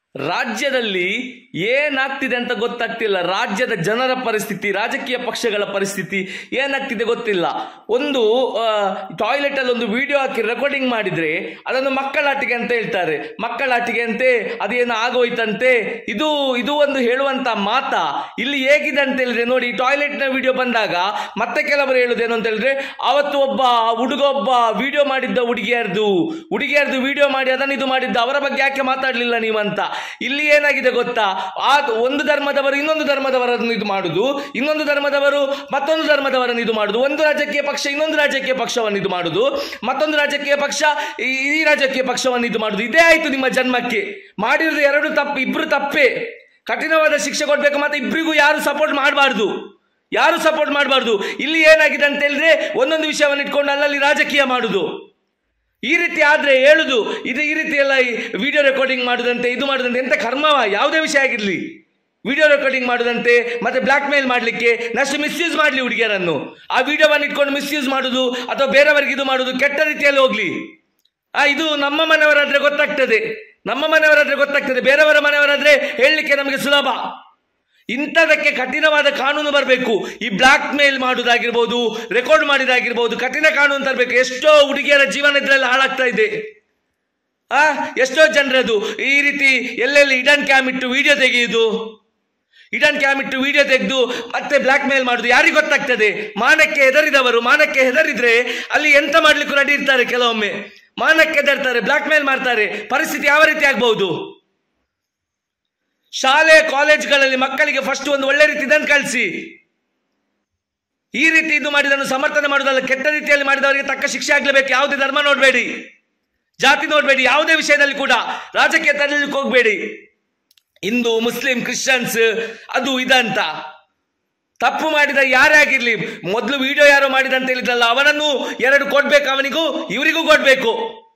ರಾಜ್ಯದಲ್ಲಿ ಏನಾಗ್ತಿದೆ ಅಂತ ಗೊತ್ತಾಗ್ತಿಲ್ಲ ರಾಜ್ಯದ ಜನರ ಪರಿಸ್ಥಿತಿ ರಾಜಕೀಯ ಪಕ್ಷಗಳ ಪರಿಸ್ಥಿತಿ ಏನಾಗ್ತಿದೆ ಗೊತ್ತಿಲ್ಲ ಒಂದು ಟಾಯ್ಲೆಟ್ ಅಲ್ಲಿ ಒಂದು ವಿಡಿಯೋ ಹಾಕಿ ರೆಕಾರ್ಡಿಂಗ್ ಮಾಡಿದ್ರೆ ಅದನ್ನು ಮಕ್ಕಳಾಟಿಕೆ ಅಂತ ಹೇಳ್ತಾರೆ ಮಕ್ಕಳಾಟಿಕೆ ಅಂತೆ ಅದೇನು ಆಗೋಯ್ತಂತೆ ಇದು ಇದು ಒಂದು ಹೇಳುವಂತ ಮಾತ ಇಲ್ಲಿ ಹೇಗಿದೆ ಅಂತ ಹೇಳಿದ್ರೆ ನೋಡಿ ಟಾಯ್ಲೆಟ್ ನ ವಿಡಿಯೋ ಬಂದಾಗ ಮತ್ತೆ ಕೆಲವರು ಹೇಳುದೇನು ಅಂತ ಹೇಳಿದ್ರೆ ಅವತ್ತು ಒಬ್ಬ ಹುಡುಗ ಒಬ್ಬ ವಿಡಿಯೋ ಮಾಡಿದ್ದ ಹುಡುಗಿಯರ್ದು ಹುಡುಗಿಯರ್ದು ವಿಡಿಯೋ ಮಾಡಿ ಅದನ್ನು ಇದು ಮಾಡಿದ್ದ ಅವರ ಬಗ್ಗೆ ಯಾಕೆ ಮಾತಾಡ್ಲಿಲ್ಲ ನೀವಂತ ಇಲ್ಲಿ ಏನಾಗಿದೆ ಗೊತ್ತಾ ಆ ಒಂದು ಧರ್ಮದವರು ಇನ್ನೊಂದು ಧರ್ಮದವರನ್ನು ಇದು ಮಾಡುದು ಇನ್ನೊಂದು ಧರ್ಮದವರು ಮತ್ತೊಂದು ಧರ್ಮದವರನ್ನು ಇದು ಮಾಡುದು ಒಂದು ರಾಜಕೀಯ ಪಕ್ಷ ಇನ್ನೊಂದು ರಾಜಕೀಯ ಪಕ್ಷವನ್ನು ಇದು ಮಾಡುದು ಮತ್ತೊಂದು ರಾಜಕೀಯ ಪಕ್ಷ ಈ ಈ ರಾಜಕೀಯ ಪಕ್ಷವನ್ನು ಇದು ಮಾಡುದು ಇದೇ ಆಯ್ತು ನಿಮ್ಮ ಜನ್ಮಕ್ಕೆ ಮಾಡಿರೋದು ಎರಡು ತಪ್ಪು ಇಬ್ರು ತಪ್ಪೇ ಕಠಿಣವಾದ ಶಿಕ್ಷೆ ಕೊಡ್ಬೇಕು ಮತ್ತೆ ಇಬ್ಬರಿಗೂ ಯಾರು ಸಪೋರ್ಟ್ ಮಾಡಬಾರ್ದು ಯಾರು ಸಪೋರ್ಟ್ ಮಾಡಬಾರ್ದು ಇಲ್ಲಿ ಏನಾಗಿದೆ ಅಂತ ಹೇಳಿದ್ರೆ ಒಂದೊಂದು ವಿಷಯವನ್ನು ಇಟ್ಕೊಂಡು ಅಲ್ಲಲ್ಲಿ ರಾಜಕೀಯ ಮಾಡುದು ಈ ರೀತಿ ಆದ್ರೆ ಹೇಳುದು ಇದು ಈ ರೀತಿ ಎಲ್ಲ ವಿಡಿಯೋ ರೆಕಾರ್ಡಿಂಗ್ ಮಾಡುದಂತೆ ಇದು ಮಾಡುದಂತೆ ಎಂತ ಕರ್ಮವ ಯಾವುದೇ ವಿಷಯ ಆಗಿರ್ಲಿ ವಿಡಿಯೋ ರೆಕಾರ್ಡಿಂಗ್ ಮಾಡುದಂತೆ ಮತ್ತೆ ಬ್ಲಾಕ್ ಮೇಲ್ ಮಾಡ್ಲಿಕ್ಕೆ ನೆಕ್ಸ್ಟ್ ಮಿಸ್ಯೂಸ್ ಮಾಡ್ಲಿ ಹುಡುಗಿಯರನ್ನು ಆ ವಿಡಿಯೋವನ್ನು ಇಟ್ಕೊಂಡು ಮಿಸ್ಯೂಸ್ ಮಾಡುದು ಅಥವಾ ಬೇರೆಯವರಿಗೆ ಇದು ಮಾಡುದು ಕೆಟ್ಟ ರೀತಿಯಲ್ಲಿ ಹೋಗ್ಲಿ ಆ ಇದು ನಮ್ಮ ಮನೆಯವರಾದ್ರೆ ಗೊತ್ತಾಗ್ತದೆ ನಮ್ಮ ಮನೆಯವರಾದ್ರೆ ಗೊತ್ತಾಗ್ತದೆ ಬೇರೆಯವರ ಮನೆಯವರಾದ್ರೆ ಹೇಳಲಿಕ್ಕೆ ನಮಗೆ ಸುಲಭ ಇಂಥದಕ್ಕೆ ಕಠಿಣವಾದ ಕಾನೂನು ಬರಬೇಕು ಈ ಬ್ಲಾಕ್ ಮೇಲ್ ಮಾಡುವುದಾಗಿರ್ಬೋದು ರೆಕಾರ್ಡ್ ಮಾಡಿದಾಗಿರ್ಬೋದು ಕಠಿಣ ಕಾನೂನು ತರಬೇಕು ಎಷ್ಟೋ ಹುಡುಗಿಯರ ಜೀವನ ಇದ್ರಲ್ಲಿ ಹಾಳಾಗ್ತಾ ಇದೆ ಆ ಎಷ್ಟೋ ಜನರದು ಈ ರೀತಿ ಎಲ್ಲೆಲ್ಲಿ ಇಡನ್ ಕ್ಯಾಮ್ ಇಟ್ಟು ವಿಡಿಯೋ ತೆಗೆಯುವುದು ಇಡನ್ ಕ್ಯಾಮ್ ಇಟ್ಟು ವಿಡಿಯೋ ತೆಗೆದು ಮತ್ತೆ ಬ್ಲಾಕ್ ಮೇಲ್ ಮಾಡುದು ಯಾರಿಗೆ ಗೊತ್ತಾಗ್ತದೆ ಮಾನಕ್ಕೆ ಹೆದರಿದವರು ಮಾನಕ್ಕೆ ಹೆದರಿದ್ರೆ ಅಲ್ಲಿ ಎಂತ ಮಾಡ್ಲಿಕ್ಕೂ ರೆಡಿ ಇರ್ತಾರೆ ಕೆಲವೊಮ್ಮೆ ಮಾನಕ್ಕೆ ಹೆದರ್ತಾರೆ ಬ್ಲಾಕ್ ಮೇಲ್ ಮಾಡ್ತಾರೆ ಪರಿಸ್ಥಿತಿ ಯಾವ ರೀತಿ ಆಗ್ಬಹುದು ಶಾಲೆ ಕಾಲೇಜ್ಗಳಲ್ಲಿ ಮಕ್ಕಳಿಗೆ ಫಸ್ಟ್ ಒಂದು ಒಳ್ಳೆ ರೀತಿ ಇದನ್ನು ಕಳಿಸಿ ಈ ರೀತಿ ಇದು ಮಾಡಿದನ್ನು ಸಮರ್ಥನೆ ಮಾಡುವುದಲ್ಲ ಕೆಟ್ಟ ರೀತಿಯಲ್ಲಿ ಮಾಡಿದವರಿಗೆ ತಕ್ಕ ಶಿಕ್ಷೆ ಆಗ್ಲೇಬೇಕು ಯಾವುದೇ ಧರ್ಮ ನೋಡಬೇಡಿ ಜಾತಿ ನೋಡಬೇಡಿ ಯಾವುದೇ ವಿಷಯದಲ್ಲಿ ಕೂಡ ರಾಜಕೀಯ ತರಲಿಕ್ಕೆ ಹೋಗಬೇಡಿ ಹಿಂದೂ ಮುಸ್ಲಿಂ ಕ್ರಿಶ್ಚಿಯನ್ಸ್ ಅದು ಇದಂತ ತಪ್ಪು ಮಾಡಿದ ಯಾರೇ ಆಗಿರ್ಲಿ ಮೊದಲು ವಿಡಿಯೋ ಯಾರೋ ಮಾಡಿದಂತ ಹೇಳಿದ್ರಲ್ಲ ಅವನನ್ನು ಎರಡು ಕೊಡ್ಬೇಕು ಅವನಿಗೂ ಇವರಿಗೂ ಕೊಡ್ಬೇಕು